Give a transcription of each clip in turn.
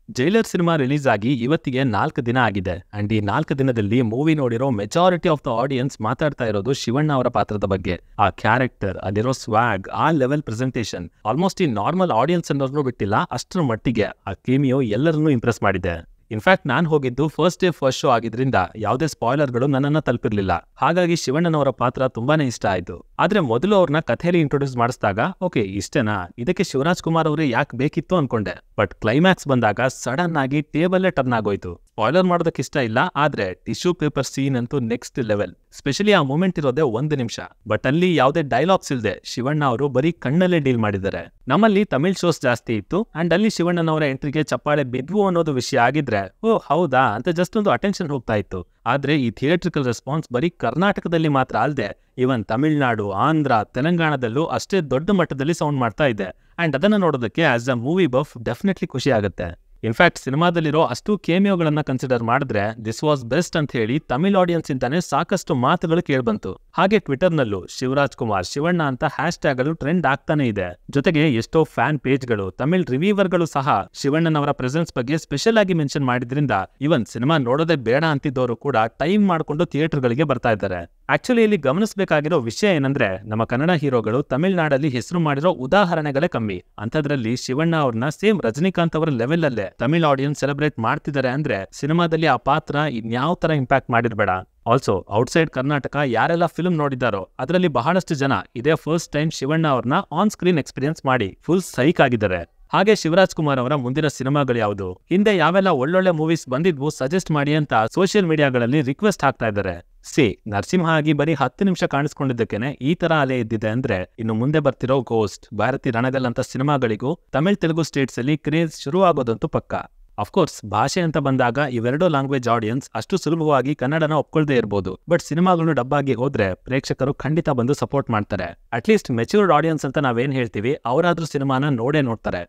jailer cinema release ಆಗಿ ಇವತ್ತಿಗೆ ನಾಲ್ಕು ದಿನ ಆಗಿದೆ ಅಂಡ್ ಈ ನಾಲ್ಕು ದಿನದಲ್ಲಿ ಮೂವಿ ನೋಡಿರೋ ಮೆಜಾರಿಟಿ ಆಫ್ ದ ಆಡಿಯನ್ಸ್ ಮಾತಾಡ್ತಾ ಇರೋದು ಶಿವಣ್ಣ ಅವರ ಪಾತ್ರದ ಬಗ್ಗೆ ಆ ಕ್ಯಾರೆಕ್ಟರ್ ಅಲ್ಲಿರೋ ಸ್ವಾಗ್ ಆ ಲೆವೆಲ್ ಪ್ರೆಸೆಂಟೇಷನ್ ಆಲ್ಮೋಸ್ಟ್ ಈ ನಾರ್ಮಲ್ ಆಡಿಯನ್ಸ್ ಅನ್ನೋರ್ನು ಬಿಟ್ಟಿಲ್ಲ ಅಷ್ಟರ ಮಟ್ಟಿಗೆ ಆ ಕೇಮಿಯೋ ಎಲ್ಲರನ್ನೂ ಇಂಪ್ರೆಸ್ ಮಾಡಿದೆ ಇನ್ಫ್ಯಾಕ್ಟ್ ನಾನು ಹೋಗಿದ್ದು ಫಸ್ಟ್ ಡೇ ಫಸ್ಟ್ ಶೋ ಆಗಿದ್ರಿಂದ ಯಾವುದೇ ಸ್ಪಾಯ್ಲರ್ಗಳು ನನ್ನನ್ನ ತಲುಪಿರ್ಲಿಲ್ಲ ಹಾಗಾಗಿ ಶಿವಣ್ಣನವರ ಪಾತ್ರ ತುಂಬಾನೇ ಇಷ್ಟ ಆಯ್ತು ಆದ್ರೆ ಮೊದಲು ಅವ್ರನ್ನ ಕಥೆಯಲ್ಲಿ ಇಂಟ್ರೊಡ್ಯೂಸ್ ಮಾಡಿಸಿದಾಗ ಓಕೆ ಇಷ್ಟೇನಾ ಇದಕ್ಕೆ ಶಿವರಾಜ್ ಕುಮಾರ್ ಅವರೇ ಯಾಕೆ ಬೇಕಿತ್ತು ಅನ್ಕೊಂಡೆ ಬಟ್ ಕ್ಲೈಮ್ಯಾಕ್ಸ್ ಬಂದಾಗ ಸಡನ್ ಆಗಿ ಟೇಬಲ್ಲೇ ಟರ್ನ್ ಆಗೋಯ್ತು ಸ್ಪಾಯ್ಲರ್ ಮಾಡೋದಕ್ಕೆ ಇಷ್ಟ ಇಲ್ಲ ಆದ್ರೆ ಟಿಶ್ಯೂ ಪೇಪರ್ ಸೀನ್ ಅಂತೂ ನೆಕ್ಸ್ಟ್ ಲೆವೆಲ್ ಸ್ಪೆಷಲಿ ಆ ಮೂಮೆಂಟ್ ಇರೋದೇ ಒಂದು ನಿಮಿಷ ಬಟ್ ಅಲ್ಲಿ ಯಾವುದೇ ಡೈಲಾಗ್ಸ್ ಇಲ್ಲದೆ ಶಿವಣ್ಣ ಅವರು ಬರೀ ಕಣ್ಣಲ್ಲೇ ಡೀಲ್ ಮಾಡಿದ್ದಾರೆ ನಮ್ಮಲ್ಲಿ ತಮಿಳ್ ಶೋಸ್ ಜಾಸ್ತಿ ಇತ್ತು ಅಂಡ್ ಅಲ್ಲಿ ಶಿವಣ್ಣನವರ ಎಂಟ್ರಿಗೆ ಚಪ್ಪಾಳೆ ಬಿದ್ವು ಅನ್ನೋದು ವಿಷಯ ಆಗಿದ್ರೆ ಓ ಹೌದಾ ಅಂತ ಜಸ್ಟ್ ಒಂದು ಅಟೆನ್ಷನ್ ಹೋಗ್ತಾ ಇತ್ತು ಆದ್ರೆ ಈ ಥಿಯೇಟ್ರಿಕಲ್ ರೆಸ್ಪಾನ್ಸ್ ಬರೀ ಕರ್ನಾಟಕದಲ್ಲಿ ಮಾತ್ರ ಅಲ್ಲದೆ ಇವನ್ ತಮಿಳ್ನಾಡು ಆಂಧ್ರ ತೆಲಂಗಾಣದಲ್ಲೂ ಅಷ್ಟೇ ದೊಡ್ಡ ಮಟ್ಟದಲ್ಲಿ ಸೌಂಡ್ ಮಾಡ್ತಾ ಇದೆ ಅಂಡ್ ಅದನ್ನ ನೋಡೋದಕ್ಕೆ as a movie buff definitely ಖುಷಿ ಆಗುತ್ತೆ ಇನ್ಫ್ಯಾಕ್ಟ್ ಸಿನಿಮಾದಲ್ಲಿರೋ ಅಷ್ಟು ಕೇಮಿಯೋಗಳನ್ನ ಕನ್ಸಿಡರ್ ಮಾಡಿದ್ರೆ ದಿಸ್ ವಾಸ್ ಬೆಸ್ಟ್ ಅಂತ ಹೇಳಿ ತಮಿಳ್ ಆಡಿಯನ್ಸ್ ಇಂದಾನೆ ಸಾಕಷ್ಟು ಮಾತುಗಳು ಕೇಳ್ಬಂತು ಹಾಗೆ ಟ್ವಿಟರ್ನಲ್ಲೂ ಶಿವರಾಜ್ ಕುಮಾರ್ ಶಿವಣ್ಣ ಅಂತ ಹ್ಯಾಶ್ ಟ್ಯಾಗ್ಗಳು ಟ್ರೆಂಡ್ ಆಗ್ತಾನೆ ಇದೆ ಜೊತೆಗೆ ಎಷ್ಟೋ ಫ್ಯಾನ್ ಪೇಜ್ಗಳು ತಮಿಳ್ ರಿವ್ಯೂವರ್ಗಳು ಸಹ ಶಿವಣ್ಣನವರ ಪ್ರೆಸೆನ್ಸ್ ಬಗ್ಗೆ ಸ್ಪೆಷಲ್ ಆಗಿ ಮೆನ್ಷನ್ ಮಾಡಿದ್ರಿಂದ ಇವನ್ ಸಿನಿಮಾ ನೋಡೋದೇ ಬೇಡ ಅಂತಿದ್ದವರು ಕೂಡ ಟೈಮ್ ಮಾಡ್ಕೊಂಡು ಥಿಯೇಟರ್ಗಳಿಗೆ ಬರ್ತಾ ಇದ್ದಾರೆ ಆಕ್ಚುಲಿ ಇಲ್ಲಿ ಗಮನಿಸಬೇಕಾಗಿರೋ ವಿಷಯ ಏನಂದ್ರೆ ನಮ್ಮ ಕನ್ನಡ ಹೀರೋಗಳು ತಮಿಳ್ನಾಡಲ್ಲಿ ಹೆಸರು ಮಾಡಿರೋ ಉದಾಹರಣೆಗಳೇ ಕಮ್ಮಿ ಅಂಥದ್ರಲ್ಲಿ ಶಿವಣ್ಣ ಅವ್ರನ್ನ ಸೇಮ್ ರಜನಿಕಾಂತ್ ಅವರ ಲೆವೆಲ್ ಅಲ್ಲೇ ತಮಿಳ್ ಆಡಿಯನ್ಸ್ ಸೆಲೆಬ್ರೇಟ್ ಮಾಡ್ತಿದ್ದಾರೆ ಅಂದ್ರೆ ಸಿನಿಮಾದಲ್ಲಿ ಆ ಪಾತ್ರ ಇನ್ಯಾವ ತರ ಇಂಪ್ಯಾಕ್ಟ್ ಮಾಡಿರ್ಬೇಡ ಆಲ್ಸೋ ಔಟ್ಸೈಡ್ ಕರ್ನಾಟಕ ಯಾರೆಲ್ಲ ಫಿಲ್ಮ್ ನೋಡಿದ್ದಾರೋ ಅದರಲ್ಲಿ ಬಹಳಷ್ಟು ಜನ ಇದೇ ಫಸ್ಟ್ ಟೈಮ್ ಶಿವಣ್ಣ ಅವ್ರನ್ನ ಆನ್ ಸ್ಕ್ರೀನ್ ಎಕ್ಸ್ಪೀರಿಯನ್ಸ್ ಮಾಡಿ ಫುಲ್ ಸೈಕ್ ಆಗಿದ್ದಾರೆ ಹಾಗೆ ಶಿವರಾಜ್ ಕುಮಾರ್ ಅವರ ಮುಂದಿನ ಸಿನಿಮಾಗಳು ಯಾವುದು ಹಿಂದೆ ಯಾವೆಲ್ಲ ಒಳ್ಳೊಳ್ಳೆ ಮೂವೀಸ್ ಬಂದಿದ್ವು ಸಜೆಸ್ಟ್ ಮಾಡಿ ಅಂತ ಸೋಷಿಯಲ್ ಮೀಡಿಯಾಗಳಲ್ಲಿ ರಿಕ್ವೆಸ್ಟ್ ಹಾಕ್ತಾ ಇದ್ದಾರೆ ಸಿ ನರಸಿಂಹ ಆಗಿ ಬರೀ ಹತ್ತು ನಿಮಿಷ ಕಾಣಿಸ್ಕೊಂಡಿದ್ದಕ್ಕೇನೆ ಈ ತರ ಅಲೆ ಇದ್ದಿದೆ ಅಂದ್ರೆ ಇನ್ನು ಮುಂದೆ ಬರ್ತಿರೋ ಗೋಸ್ಟ್ ಭಾರತಿ ರಣಗಲ್ ಅಂತ ಸಿನಿಮಾಗಳಿಗೂ ತಮಿಳ್ ತೆಲುಗು ಸ್ಟೇಟ್ಸ್ ಅಲ್ಲಿ ಕ್ರೇಜ್ ಶುರು ಆಗೋದಂತೂ ಪಕ್ಕ ಅಫ್ಕೋರ್ಸ್ ಭಾಷೆ ಅಂತ ಬಂದಾಗ ಇವೆರಡೂ ಲ್ಯಾಂಗ್ವೇಜ್ ಆಡಿಯನ್ಸ್ ಅಷ್ಟು ಸುಲಭವಾಗಿ ಕನ್ನಡನ ಒಪ್ಕೊಳ್ದೇ ಇರ್ಬೋದು ಬಟ್ ಸಿನಿಮಾಗಳು ಡಬ್ಬಾಗಿ ಹೋದ್ರೆ ಪ್ರೇಕ್ಷಕರು ಖಂಡಿತ ಬಂದು ಸಪೋರ್ಟ್ ಮಾಡ್ತಾರೆ ಅಟ್ಲೀಸ್ಟ್ ಮೆಚ್ಯೂರ್ಡ್ ಆಡಿಯನ್ಸ್ ಅಂತ ನಾವೇನ್ ಹೇಳ್ತೀವಿ ಅವರಾದ್ರೂ ಸಿನಿಮಾನ ನೋಡೇ ನೋಡ್ತಾರೆ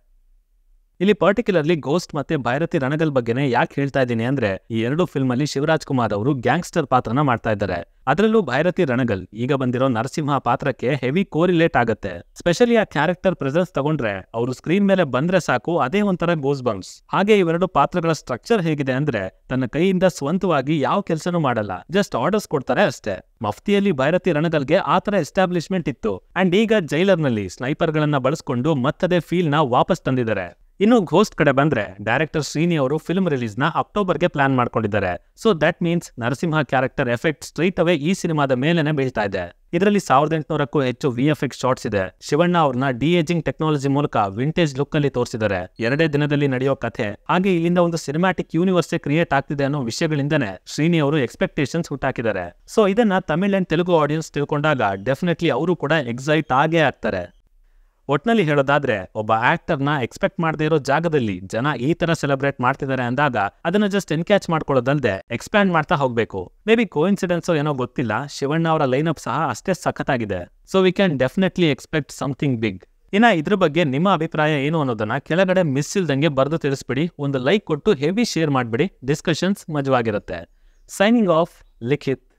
ಇಲ್ಲಿ ಪರ್ಟಿಕ್ಯುಲರ್ಲಿ ಗೋಸ್ಟ್ ಮತ್ತೆ ಭೈರತಿ ರಣಗಲ್ ಬಗ್ಗೆನೇ ಯಾಕೆ ಹೇಳ್ತಾ ಇದ್ದೀನಿ ಅಂದ್ರೆ ಈ ಎರಡು ಫಿಲ್ಮ್ ಅಲ್ಲಿ ಶಿವರಾಜ್ ಕುಮಾರ್ ಅವರು ಗ್ಯಾಂಗ್ಸ್ಟರ್ ಪಾತ್ರನ ಮಾಡ್ತಾ ಇದ್ದಾರೆ ಅದರಲ್ಲೂ ಭೈರತಿ ರಣಗಲ್ ಈಗ ಬಂದಿರೋ ನರಸಿಂಹ ಪಾತ್ರಕ್ಕೆ ಹೆವಿ ಕೋರಿಲೇಟ್ ಆಗುತ್ತೆ ಸ್ಪೆಷಲಿ ಆ ಕ್ಯಾರೆಕ್ಟರ್ ಪ್ರೆಸೆನ್ಸ್ ತಗೊಂಡ್ರೆ ಅವರು ಸ್ಕ್ರೀನ್ ಮೇಲೆ ಬಂದ್ರೆ ಸಾಕು ಅದೇ ಒಂಥರ ಗೋಸ್ ಬಂಪ್ಸ್ ಹಾಗೆ ಇವೆರಡು ಪಾತ್ರಗಳ ಸ್ಟ್ರಕ್ಚರ್ ಹೇಗಿದೆ ಅಂದ್ರೆ ತನ್ನ ಕೈಯಿಂದ ಸ್ವಂತವಾಗಿ ಯಾವ ಕೆಲಸನೂ ಮಾಡಲ್ಲ ಜಸ್ಟ್ ಆರ್ಡರ್ಸ್ ಕೊಡ್ತಾರೆ ಅಷ್ಟೇ ಮಫ್ತಿಯಲ್ಲಿ ಭೈರತಿ ರಣಗಲ್ಗೆ ಆ ತರ ಎಸ್ಟಾಬ್ಲಿಷ್ಮೆಂಟ್ ಇತ್ತು ಅಂಡ್ ಈಗ ಜೈಲರ್ನಲ್ಲಿ ಸ್ನೈಪರ್ ಗಳನ್ನ ಬಳಸ್ಕೊಂಡು ಮತ್ತದೇ ಫೀಲ್ ನ ವಾಪಸ್ ತಂದಿದ್ದಾರೆ ಇನ್ನು ಘೋಸ್ಟ್ ಕಡೆ ಬಂದ್ರೆ ಡೈರೆಕ್ಟರ್ ಶ್ರೀನಿ ಅವರು ಫಿಲ್ಮ್ ರಿಲೀಸ್ ನ ಅಕ್ಟೋಬರ್ಗೆ ಪ್ಲಾನ್ ಮಾಡ್ಕೊಂಡಿದ್ದಾರೆ so that means Narasimha character effect straight away ಈ ಸಿನಿಮಾದ ಮೇಲೆನೆ ಬೀಳ್ತಾ ಇದೆ ಇದರಲ್ಲಿ ಸಾವಿರದ ಎಂಟುನೂರಕ್ಕೂ ಹೆಚ್ಚು ವಿ ಎಫ್ ಎಕ್ಸ್ ಶಾಟ್ಸ್ ಇದೆ ಶಿವಣ್ಣ ಅವ್ರನ್ನ ಡಿ ಏಜಿಂಗ್ ಟೆಕ್ನಾಲಜಿ ಮೂಲಕ ವಿಂಟೇಜ್ ಲುಕ್ ಅಲ್ಲಿ ತೋರಿಸಿದ್ದಾರೆ ಎರಡೇ ದಿನದಲ್ಲಿ ನಡೆಯೋ ಕಥೆ ಹಾಗೆ ಇಲ್ಲಿಂದ ಒಂದು ಸಿನಿಮ್ಯಾಟಿಕ್ ಯೂನಿವರ್ಸೇ ಕ್ರಿಯೇಟ್ ಆಗ್ತಿದೆ ಅನ್ನೋ ವಿಷಯಗಳಿಂದನೇ ಶ್ರೀನಿ ಅವರು ಎಕ್ಸ್ಪೆಕ್ಟೇಷನ್ಸ್ ಹುಟ್ಟಾಕಿದ್ದಾರೆ ಸೊ ಇದನ್ನ ತಮಿಳ್ ಅಂಡ್ ತೆಲುಗು ಆಡಿಯನ್ಸ್ ತಿಳ್ಕೊಂಡಾಗ ಡೆಫಿನೆಟ್ಲಿ ಅವರು ಕೂಡ ಎಕ್ಸೈಟ್ ಆಗೇ ಆಗ್ತಾರೆ ಒಟ್ನಲ್ಲಿ ಹೇಳೋದಾದ್ರೆ ಒಬ್ಬ ಆಕ್ಟರ್ನ ಎಕ್ಸ್ಪೆಕ್ಟ್ ಮಾಡದೇ ಇರೋ ಜಾಗದಲ್ಲಿ ಜನ ಈ ತರ ಸೆಲೆಬ್ರೇಟ್ ಮಾಡ್ತಿದ್ದಾರೆ ಅಂದಾಗ ಅದನ್ನ ಜಸ್ಟ್ ಎನ್ಕ್ಯಾಚ್ ಮಾಡ್ಕೊಳ್ಳೋದಲ್ದೆ ಎಕ್ಸ್ಪ್ಯಾಂಡ್ ಮಾಡ್ತಾ ಹೋಗ್ಬೇಕು ಮೇ ಬಿ ಕೋಇನ್ಸಿಡೆನ್ಸೋ ಏನೋ ಗೊತ್ತಿಲ್ಲ ಶಿವಣ್ಣ ಅವರ ಲೈನಪ್ ಸಹ ಅಷ್ಟೇ ಸಖತ್ತಾಗಿದೆ so we can definitely expect something big ಇನ್ನ ಇದ್ರ ಬಗ್ಗೆ ನಿಮ್ಮ ಅಭಿಪ್ರಾಯ ಏನು ಅನ್ನೋದನ್ನ ಕೆಳಗಡೆ ಮಿಸ್ ಇಲ್ದಂಗೆ ಬರೆದು ತಿಳಿಸ್ಬಿಡಿ ಒಂದು ಲೈಕ್ ಕೊಟ್ಟು ಹೆವಿ ಶೇರ್ ಮಾಡ್ಬಿಡಿ ಡಿಸ್ಕಷನ್ಸ್ ಮಜವಾಗಿರುತ್ತೆ ಸೈನಿಂಗ್ ಆಫ್ ಲಿಖಿತ್